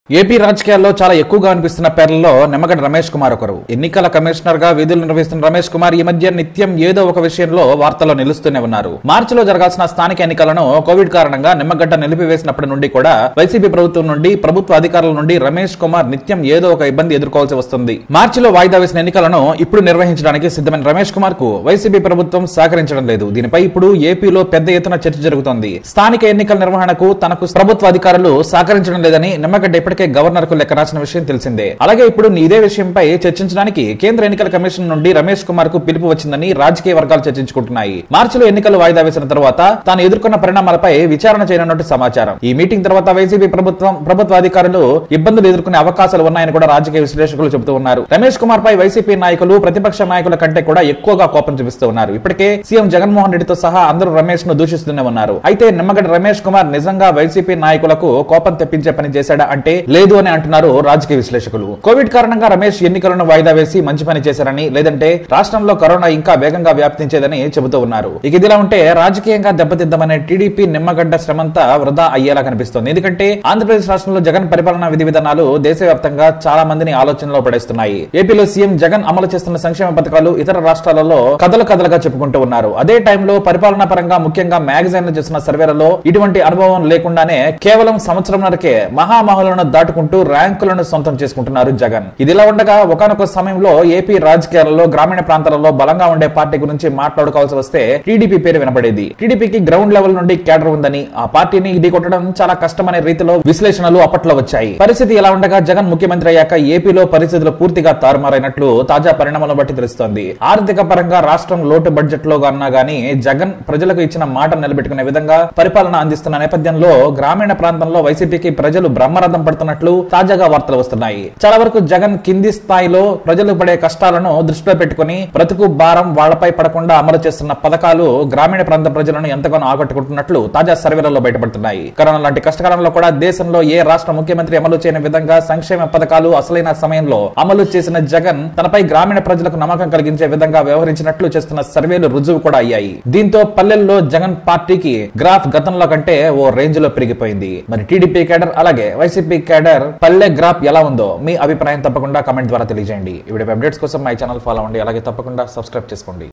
AP రాజకీయాల్లో చాలా ఎక్కువగా అనిపిస్తున్న పేర్లలో నిమ్మగడ్డ రమేష్ కుమార్ ఒకరు ఎన్నికల కమిషనర్ గా విధులు నిర్వహిస్తున్న రమేష్ కుమార్ ఈ మధ్య నిత్యం ఏదో ఒక విషయంలో వార్తల్లో నిలుస్తూనే ఉన్నారు మార్చిలో జరగాల్సిన స్థానిక ఎన్నికలను కోవిడ్ కారణంగా నిమ్మగడ్డ నిలిపివేసినప్పటి నుండి కూడా వైసీపీ ప్రభుత్వం నుండి ప్రభుత్వ అధికారుల నుండి రమేష్ కుమార్ నిత్యం ఏదో ఒక ఇబ్బంది ఎదుర్కోవాల్సి వస్తుంది మార్చిలో వాయిదా వేసిన ఎన్నికలను ఇప్పుడు నిర్వహించడానికి సిద్ధమైన రమేష్ కుమార్ కు వైసీపీ ప్రభుత్వం సహకరించడం లేదు దీనిపై ఇప్పుడు ఏపీలో పెద్ద ఎత్తున చర్చ జరుగుతోంది స్థానిక ఎన్నికల నిర్వహణకు తనకు ప్రభుత్వ అధికారులు సహకరించడం లేదని నిమ్మగడ్డ ఇప్పటికే గవర్నర్ కు లెక్క రాసిన విషయం తెలిసిందే అలాగే ఇప్పుడు ఇదే విషయంపై చర్చించడానికి కేంద్ర ఎన్నికల కమిషన్ నుండి రమేష్ కుమార్ కు పిలుపు వచ్చిందని రాజకీయ వర్గాలు చర్చించుకుంటున్నాయి మార్చిలో ఎన్నికలు వాయిదా వేసిన తర్వాత తాను ఎదుర్కొన్న పరిణామాలపై విచారణ చేయనున్నట్టు సమాచారం ఈ మీటింగ్ తర్వాత వైసీపీ ప్రభుత్వం ప్రభుత్వ అధికారులు ఇబ్బందులు ఎదుర్కొనే అవకాశాలు ఉన్నాయని కూడా రాజకీయ విశ్లేషకులు చెబుతూ ఉన్నారు రమేష్ కుమార్ పై వైసీపీ నాయకులు ప్రతిపక్ష నాయకుల కంటే కూడా ఎక్కువగా కోపం చూపిస్తూ ఉన్నారు ఇప్పటికే సీఎం జగన్మోహన్ రెడ్డితో సహా అందరూ రమేష్ ను దూషిస్తూనే ఉన్నారు అయితే నిమ్మగడ్డ రమేష్ కుమార్ నిజంగా వైసీపీ నాయకులకు కోపం తెప్పించే పని చేశాడా అంటే లేదు అని అంటున్నారు రాజకీయ విశ్లేషకులు కోవిడ్ కారణంగా రమేష్ ఎన్నికలను వాయిదా వేసి మంచి పని చేశారని లేదంటే రాష్ట్రంలో కరోనా ఇంకా వేగంగా వ్యాప్తించేదని చెబుతూ ఉన్నారు ఇక ఇదిలా ఉంటే రాజకీయంగా దెబ్బతిద్దామనే టీడీపీ నిమ్మగడ్డ శ్రమంతా వృధా అయ్యేలా కనిపిస్తోంది ఎందుకంటే ఆంధ్రప్రదేశ్ రాష్ట్రంలో జగన్ పరిపాలనా విధి విధానాలు దేశవ్యాప్తంగా చాలా మందిని ఆలోచనలో పడేస్తున్నాయి ఏపీలో సీఎం జగన్ అమలు చేస్తున్న సంక్షేమ పథకాలు ఇతర రాష్ట్రాలలో కథలు కథలుగా చెప్పుకుంటూ ఉన్నారు అదే టైంలో పరిపాలనా పరంగా ముఖ్యంగా మ్యాగజైన్లు చేసిన సర్వేలలో ఇటువంటి అనుభవం లేకుండానే కేవలం సంవత్సరంన్నరకే మహామహులను దాటుకుంటూ ర్యాంకులను సొంతం చేసుకుంటున్నారు జగన్ ఇదిలా ఉండగా ఒకనొక సమయంలో ఏపీ రాజకీయాలలో గ్రామీణ ప్రాంతాలలో బలంగా ఉండే పార్టీ గురించి మాట్లాడుకోవాల్సి వస్తే టీడీపీ పేరు వినపడేది టీడీపీకి గ్రౌండ్ లెవెల్ నుండి క్యాడర్ ఉందని ఆ పార్టీని ఇది కొట్టడం చాలా కష్టమనే రీతిలో విశ్లేషణలు అప్పట్లో వచ్చాయి పరిస్థితి ఎలా ఉండగా జగన్ ముఖ్యమంత్రి అయ్యాక ఏపీలో పరిస్థితులు పూర్తిగా తారుమారైనట్లు తాజా పరిణామాలను బట్టి తెలుస్తోంది ఆర్థిక పరంగా రాష్ట్రం లోటు బడ్జెట్ లో అన్నా గానీ జగన్ ప్రజలకు ఇచ్చిన మాట నిలబెట్టుకునే విధంగా పరిపాలన అందిస్తున్న నేపథ్యంలో గ్రామీణ ప్రాంతంలో వైసీపీకి ప్రజలు బ్రహ్మరథం పడుతున్నట్లు తాజాగా వార్తలు వస్తున్నాయి చాలా వరకు జగన్ కింది స్థాయిలో ప్రజలు పడే కష్టాలను దృష్టిలో పెట్టుకుని బ్రతుకు భారం వాళ్లపై పడకుండా అమలు చేస్తున్న పథకాలు గ్రామీణ ప్రాంత ప్రజలను ఎంతగానో ఆకట్టుకుంటున్నట్లు తాజా సర్వేలలో బయటపడుతున్నాయి కరోనా లాంటి కష్టకాలంలో కూడా దేశంలో ఏ రాష్ట్ర ముఖ్యమంత్రి అమలు చేయని విధంగా సంక్షేమ పథకాలు అసలైన సమయంలో అమలు చేసిన జగన్ తనపై గ్రామీణ ప్రజలకు నమ్మకం కలిగించే విధంగా వ్యవహరించినట్లు చేస్తున్న సర్వేలు రుజువు కూడా అయ్యాయి దీంతో పల్లెల్లో జగన్ పార్టీకి గ్రాఫ్ గతంలో కంటే ఓ రేంజ్ లో పెరిగిపోయింది మరి టీడీపీ కేడర్ అలాగే వైసీపీ కేడర్ పల్లె గ్రాఫ్ ఎలా ఉందో మీ అభిప్రాయం తప్పకుండా కమెంట్ ద్వారా తెలియజేయండి ఈ వీడియో అప్డేట్స్ కోసం మై ఛానల్ ఫాలో అవ్వండి అలాగే తప్పకుండా సబ్స్క్రైబ్ చేసుకోండి